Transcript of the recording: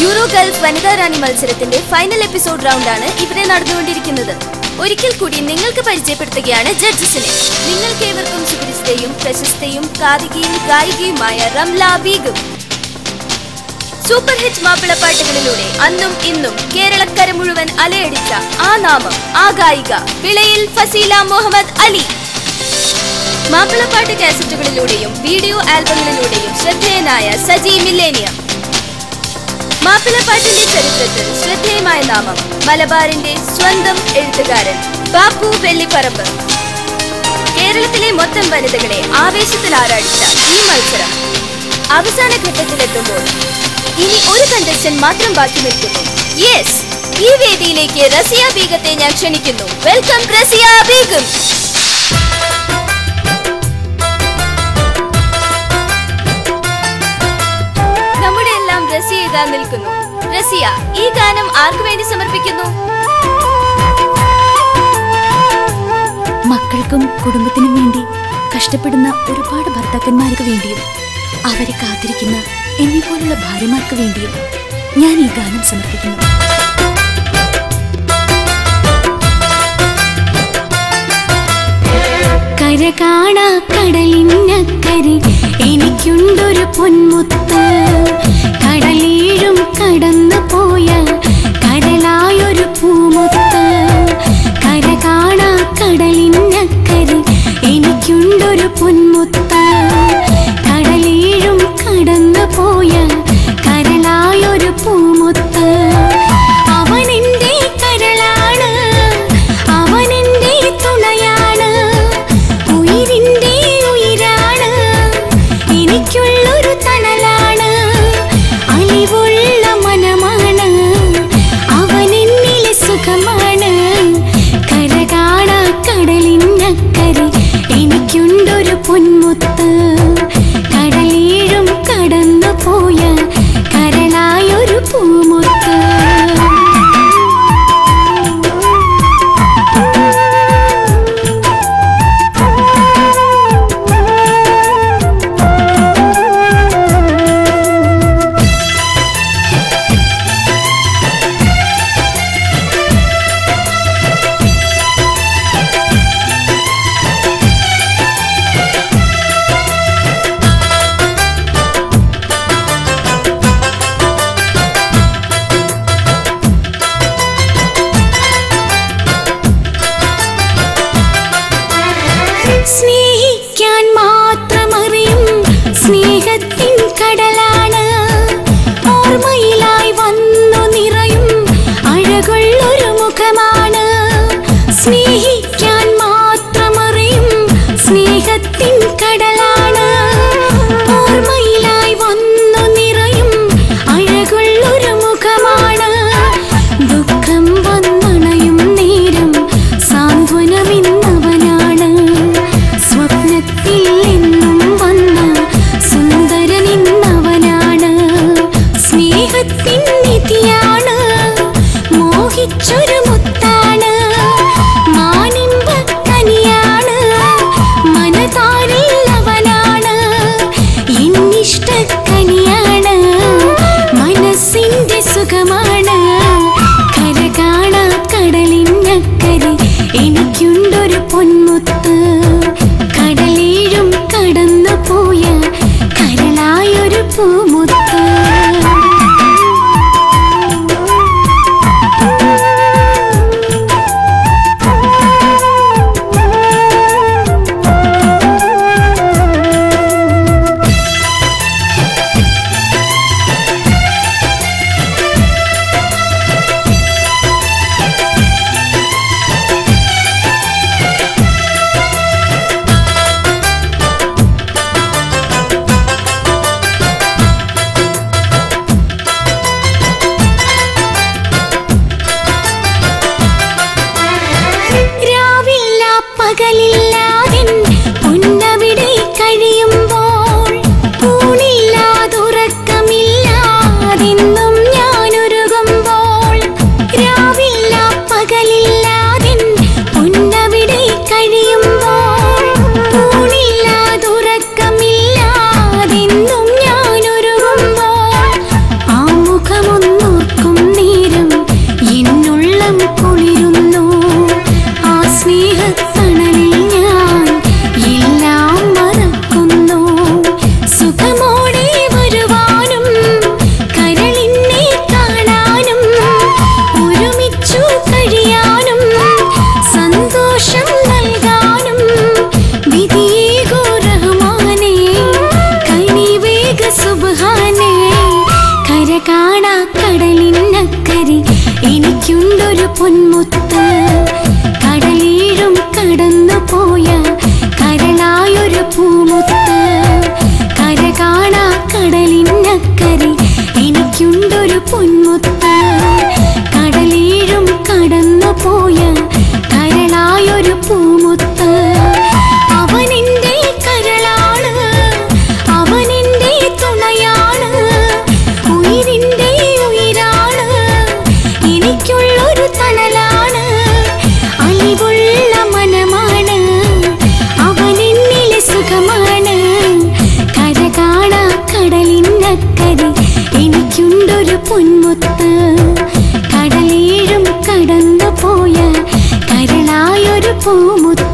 euro Gulf വനിതാ റാണി മത്സരത്തിന്റെ final episode റൗണ്ടാണ് ഇവിടെ നടന്നുകൊണ്ടിരിക്കുന്നത് ഒരിക്കൽ കൂടി നിങ്ങൾക്ക് പരിചയപ്പെടുത്തുകയാണ് ജഡ്ജസിനെ നിങ്ങൾക്ക് ഏവർക്കും സുപരിചിതയും പ്രശസ്തയും കാതികയും ഗായികയുമായ റംല ബീഗും സൂപ്പർ ഹിറ്റ് മാപ്പിളപ്പാട്ടുകളിലൂടെ അന്നും ഇന്നും കേരളക്കര മുഴുവൻ അലയടിച്ച ആ നാമം ആ ഗായിക വിളയിൽ ഫസീല മുഹമ്മദ് അലി മാപ്പിളപ്പാട്ട് കാസറ്റുകളിലൂടെയും വീഡിയോ ആൽബങ്ങളിലൂടെയും ശ്രദ്ധേയനായ സജി മില്ലേനിയം മാപ്പിളപ്പാട്ടിന്റെ ചരിത്രത്തിൽ ശ്രദ്ധേയമായ നാമം മലബാറിന്റെ സ്വന്തം എഴുത്തുകാരൻ ബാപ്പു വെള്ളിപ്പറമ്പ് കേരളത്തിലെ മൊത്തം വനിതകളെ ആവേശത്തിൽ ആരാടിച്ച ഈ മത്സരം അവസാന ഘട്ടത്തിലെത്തുമ്പോൾ ഇനി ഒരു കണ്ടസ്റ്റന്റ് മാത്രം ബാക്കി നിൽക്കുന്നു യെസ് ഈ വേദിയിലേക്ക് റസിയ ബീഗത്തെ ഞാൻ ക്ഷണിക്കുന്നു വെൽക്കം റസിയ ബീഗം നമ്മുടെ എല്ലാം റസിയ ഇതാ നിൽക്കുന്നു റസിയ ഈ ഗാനം ആർക്കു വേണ്ടി സമർപ്പിക്കുന്നു മക്കൾക്കും കുടുംബത്തിനും വേണ്ടി കഷ്ടപ്പെടുന്ന ഒരുപാട് ഭർത്താക്കന്മാർക്ക് വേണ്ടിയും അവരെ കാത്തിരിക്കുന്ന എന്നെ പോലുള്ള ഭാര്യമാർക്ക് വേണ്ടിയും ഞാൻ ഈ ഗാനം സമർപ്പിക്കുന്നു കര കാണാ കടലിനക്കരെ എനിക്കുണ്ടൊരു പൊന്മുത്ത് കടലീഴും കടന്നു പോയ കരളായൊരു പൂമുത്ത് കര കാണാ കടലിനക്കരെ എനിക്കുണ്ടൊരു പൊന്മുത്ത് കടലീഴും കടന്നു പോയ കരളായൊരു പൂമുത്ത് അവനെന്റെ കരളാണ് അവനെന്റെ തുണയാണ് ഉയിരിന്റെ ഉയിരാണ് എനിക്കുള്ളൊരു തണലാണ് അലിവുള്ള മനമാണ് അവനെന്നിലെ സുഖമാണ് കര കാണാ കടലിനക്കരെ എനിക്കുണ്ടൊരു പൊന്മുത്ത് കടലീഴും കടന്നു പോയ കരളായൊരു പൂമുത്ത് സ്നേഹിക്കാൻ മാത്രമറിയും സ്നേഹത്തിൻ കടലാണ് ഓർമ്മയിലായി വന്നു നിറയും അഴകുള്ളൊരു മുഖമാണ് സ്നേഹിക്കാൻ മാത്രമറിയും സ്നേഹത്തിൻ കടലാണ് ഓർമ്മയിലായി വന്നു നിറയും അഴകുള്ളൊരു മുഖമാണ് ദുഃഖം വന്നണയും നേരം സാന്ത്വനമിന്നവനാണ് സ്വപ്നത്തിൽ എന്നും വന്ന സുന്ദരനിന്നവനാണ് സ്നേഹത്തിൻ നിധിയാണ് മോഹിച്ചൊരു മുത്താണ് മാനിമ്പ കനിയാണ് മനതാരിൽ അവനാണ് എന്നിഷ്ടക്കനിയാണ് മനസ്സിന്റെ സുഖമാണ് കര കാണാ കടലിനക്കരെ എനിക്കുണ്ടൊരു പൊന്മുത്ത് കടലേഴും കടന്നു പോയ കരളായൊരു പൂമുത്ത് കടലിനക്കരെ എനിക്കുണ്ടൊരു പൊന്മുത്ത് കടലീഴും കടന്നു പോയ കരളായൊരു പൂമുത്ത് കര കാണാ കടലിനക്കരെ എനിക്കുണ്ടൊരു പൊന്മുത്ത് കടലീഴും കടന്നു പോയ കരളായൊരു പൂമുത്ത് അവനെന്റെ കരളാണ് അവനെന്റെ തുണയാണ് ഉയിരിന്റെ ഉയിരാണ് എനിക്കുള്ളൊരു തണലാണ് അലിവുള്ള മനമാണ് അവനെന്നിലെ സുഖമാണ് കര കാണാ കടലിനക്കരെ എനിക്കുണ്ടൊരു പൊന്മുത്ത് കടലേഴും കടന്നു പോയ കരളായൊരു പൂമുത്ത്